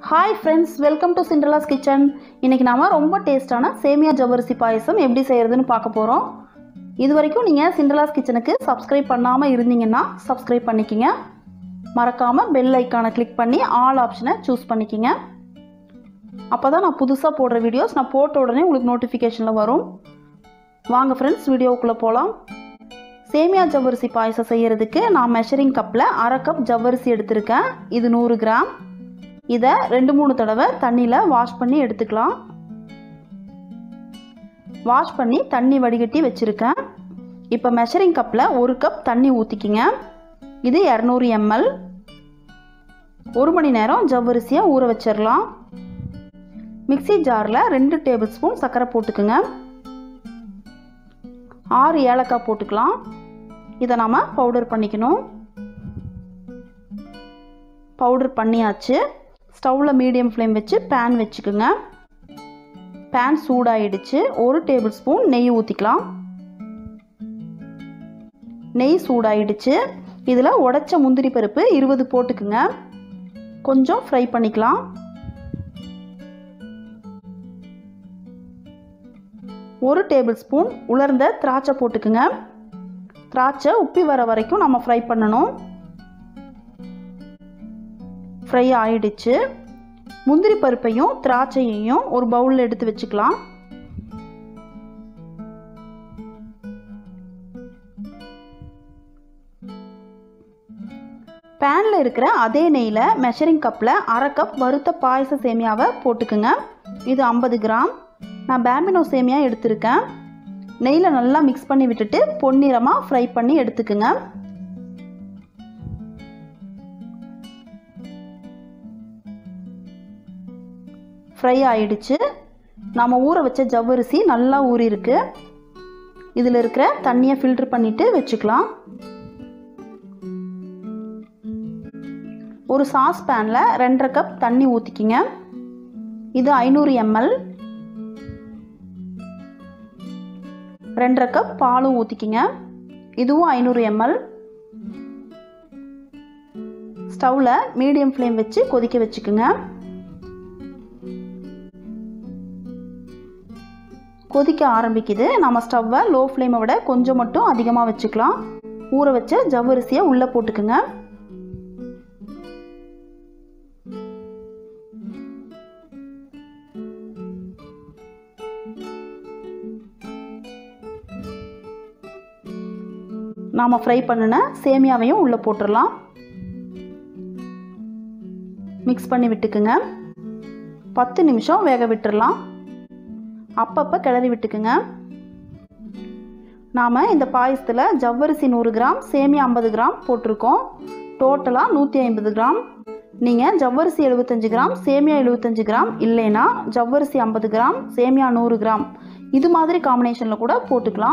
hi friends welcome to Cinderella's kitchen இன்றைக்கி நாம ரொம்ப டேஸ்டான சேமியா ஜவ்வரிசி பாயசம் எப்படி செய்கிறதுன்னு பார்க்க போகிறோம் இது வரைக்கும் நீங்கள் சிண்ட்ரலாஸ் கிச்சனுக்கு சப்ஸ்கிரைப் பண்ணாமல் இருந்தீங்கன்னா சப்ஸ்கிரைப் பண்ணிக்கிங்க மறக்காமல் பெல் ஐக்கானை கிளிக் பண்ணி ஆல் ஆப்ஷனை சூஸ் பண்ணிக்கிங்க அப்போ தான் நான் புதுசாக போடுற வீடியோஸ் நான் போட்ட உடனே உங்களுக்கு நோட்டிஃபிகேஷனில் வரும் வாங்க ஃப்ரெண்ட்ஸ் வீடியோவுக்குள்ளே போகலாம் சேமியா ஜவ்வரிசி பாயசம் செய்கிறதுக்கு நான் மெஷரிங் கப்பில் அரை கப் ஜவ்வரிசி எடுத்திருக்கேன் இது நூறு கிராம் இதை ரெண்டு மூணு தடவை தண்ணியில் வாஷ் பண்ணி எடுத்துக்கலாம் வாஷ் பண்ணி தண்ணி வடிகட்டி வச்சுருக்கேன் இப்போ மெஷரிங் கப்பில் ஒரு கப் தண்ணி ஊற்றிக்கிங்க இது இரநூறு எம்எல் ஒரு மணி நேரம் ஜவ்வரிசியை ஊற வச்சிடலாம் மிக்சி ஜாரில் ரெண்டு டேபிள் ஸ்பூன் சர்க்கரை போட்டுக்குங்க ஆறு ஏலக்காய் போட்டுக்கலாம் இதை நாம் பவுடர் பண்ணிக்கணும் பவுடர் பண்ணியாச்சு ஸ்டவ்வில் மீடியம் ஃப்ளேம் வச்சு பேன் வச்சுக்கோங்க பேன் சூடாயிடுச்சு ஒரு டேபிள் ஸ்பூன் நெய் ஊற்றிக்கலாம் நெய் சூடாயிடுச்சு இதில் உடச்ச முந்திரி பருப்பு இருபது போட்டுக்குங்க கொஞ்சம் ஃப்ரை பண்ணிக்கலாம் ஒரு டேபிள் ஸ்பூன் உலர்ந்த திராட்சை போட்டுக்குங்க திராட்சை உப்பி வர வரைக்கும் நம்ம ஃப்ரை பண்ணணும் ஃப்ரை ஆயிடுச்சு முந்திரி பருப்பையும் திராட்சையையும் ஒரு பவுலில் எடுத்து வச்சுக்கலாம் பேனில் இருக்கிற அதே நெய்யில் மெஷரிங் கப்பில் அரை கப் வறுத்த பாயச சேமியாவை போட்டுக்குங்க இது ஐம்பது கிராம் நான் பேம்பினோ சேமியா எடுத்திருக்கேன் நெய்யில் நல்லா மிக்ஸ் பண்ணி விட்டுட்டு பொன்னிறமாக ஃப்ரை பண்ணி எடுத்துக்குங்க ஃப்ரை ஆயிடுச்சு நாம் ஊற வச்ச ஜவ்வரிசி நல்லா ஊறியிருக்கு இதில் இருக்கிற தண்ணியை ஃபில்ட்ரு பண்ணிவிட்டு வச்சுக்கலாம் ஒரு சாஸ் பேனில் ரெண்டரை கப் தண்ணி ஊற்றிக்கிங்க இது ஐநூறு எம்எல் ரெண்டரை கப் பாலும் ஊற்றிக்கிங்க இதுவும் ஐநூறு எம்எல் ஸ்டவ்வில் மீடியம் ஃப்ளேம் வச்சு கொதிக்க வச்சுக்குங்க கொதிக்க ஆரம்பிக்குது நம்ம ஸ்டவ்வை லோ ஃப்ளேமை விட கொஞ்சம் மட்டும் அதிகமாக வச்சுக்கலாம் ஊற வச்ச ஜவ்வரிசியை உள்ளே போட்டுக்குங்க நாம் ஃப்ரை பண்ணின சேமியாவையும் உள்ளே போட்டுடலாம் மிக்ஸ் பண்ணி விட்டுக்குங்க பத்து நிமிஷம் வேக விட்டுடலாம் அப்பப்போ கிளறி விட்டுக்குங்க நாம் இந்த பாயசத்தில் ஜவ்வரிசி நூறு கிராம் சேமியா ஐம்பது கிராம் போட்டிருக்கோம் டோட்டலாக நூற்றி ஐம்பது கிராம் நீங்கள் ஜவ்வரிசி எழுபத்தஞ்சு கிராம் சேமியா எழுபத்தஞ்சு கிராம் இல்லைன்னா ஜவ்வரிசி ஐம்பது கிராம் சேமியா நூறு கிராம் இது மாதிரி காம்பினேஷனில் கூட போட்டுக்கலாம்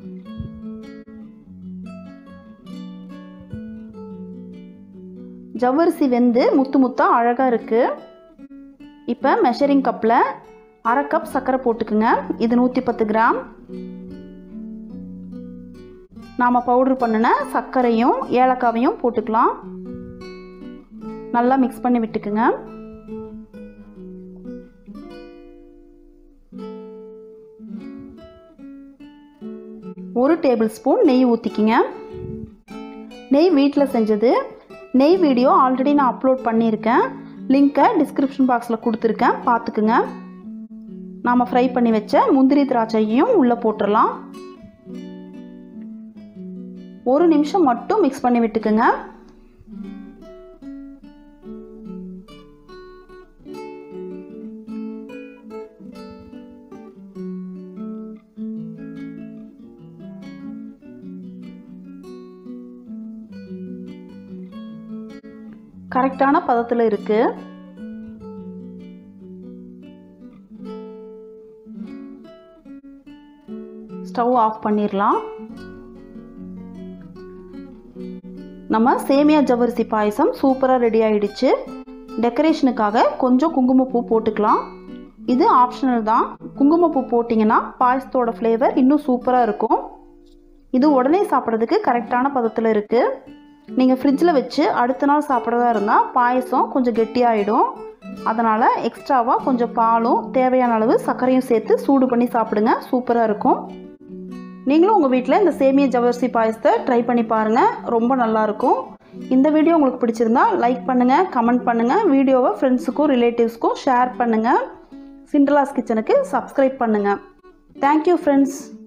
ஜவ்வரிசி வெந்து முத்து முத்தாக அழகாக இருக்குது இப்போ மெஷரிங் கப்பில் அரை கப் சர்க்கரை போட்டுக்குங்க இது நூற்றி பத்து கிராம் நாம் பவுடர் பண்ணின சர்க்கரையும் ஏலக்காவையும் போட்டுக்கலாம் நல்லா மிக்ஸ் பண்ணி விட்டுக்குங்க ஒரு டேபிள் ஸ்பூன் நெய் ஊற்றிக்கிங்க நெய் வீட்டில் செஞ்சது நெய் வீடியோ ஆல்ரெடி நான் அப்லோட் பண்ணியிருக்கேன் லிங்க்கை டிஸ்கிரிப்ஷன் பாக்ஸில் கொடுத்துருக்கேன் பார்த்துக்குங்க நாம் ஃப்ரை பண்ணி வச்ச முந்திரி திராட்சையும் உள்ளே போட்டுடலாம் ஒரு நிமிஷம் மட்டும் மிக்ஸ் பண்ணி விட்டுக்குங்க கரெக்டான பதத்தில் இருக்குது ஸ்டவ் ஆஃப் பண்ணிடலாம் நம்ம சேமியா ஜவ்வரிசி பாயசம் சூப்பராக ரெடி ஆயிடுச்சு டெக்கரேஷனுக்காக கொஞ்சம் குங்குமப்பூ போட்டுக்கலாம் இது ஆப்ஷனல் தான் குங்குமப்பூ போட்டிங்கன்னா பாயசத்தோட ஃப்ளேவர் இன்னும் சூப்பராக இருக்கும் இது உடனே சாப்பிட்றதுக்கு கரெக்டான பதத்தில் இருக்குது நீங்கள் ஃப்ரிட்ஜில் வச்சு அடுத்த நாள் சாப்பிட்றதா இருந்தால் பாயசம் கொஞ்சம் கெட்டியாகிடும் அதனால் எக்ஸ்ட்ராவாக கொஞ்சம் பாலும் தேவையான அளவு சர்க்கரையும் சேர்த்து சூடு பண்ணி சாப்பிடுங்க சூப்பராக இருக்கும் நீங்களும் உங்கள் வீட்டில் இந்த சேமியா ஜவர்சி பாயசத்தை ட்ரை பண்ணி பாருங்கள் ரொம்ப நல்லாயிருக்கும் இந்த வீடியோ உங்களுக்கு பிடிச்சிருந்தா லைக் பண்ணுங்கள் கமெண்ட் பண்ணுங்கள் வீடியோவை ஃப்ரெண்ட்ஸுக்கும் ரிலேட்டிவ்ஸ்க்கும் ஷேர் பண்ணுங்கள் சிண்ட்ரலாஸ் கிச்சனுக்கு சப்ஸ்கிரைப் பண்ணுங்கள் தேங்க்யூ ஃப்ரெண்ட்ஸ்